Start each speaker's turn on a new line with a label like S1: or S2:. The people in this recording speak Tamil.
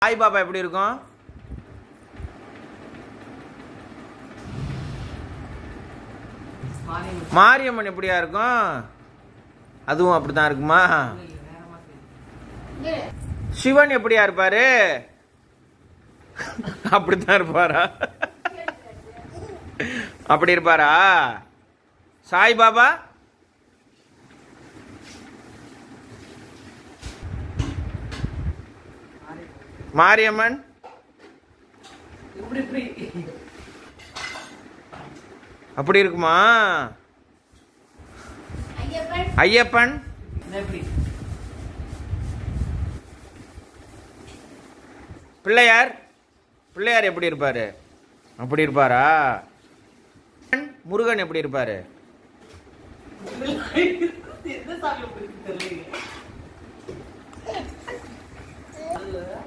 S1: சாய்பாபா எப்படி இருக்கும்
S2: மாரியம்மன்
S1: மாரியம்மன் எப்படியா இருக்கும் அதுவும் அப்படிதான் இருக்குமா
S2: இல்ல, வேற மாதிரி இருக்கு.
S1: சிவன் எப்படியா இருப்பாரு அப்படித்தான் இருப்பாரா அப்படி இருப்பாரா சாய்பாபா மாரியம்மன்
S2: இப்படி இப்படி
S1: அப்படி இருக்குமா ஐயப்பன்
S2: இந்த இப்படி
S1: பிள்ளையார் பிள்ளையார் எப்படி இருப்பாரு அப்படி இருப்பாரா முருகன் எப்படி இருப்பாரு
S2: எந்த சாமி உங்களுக்கு தெரியல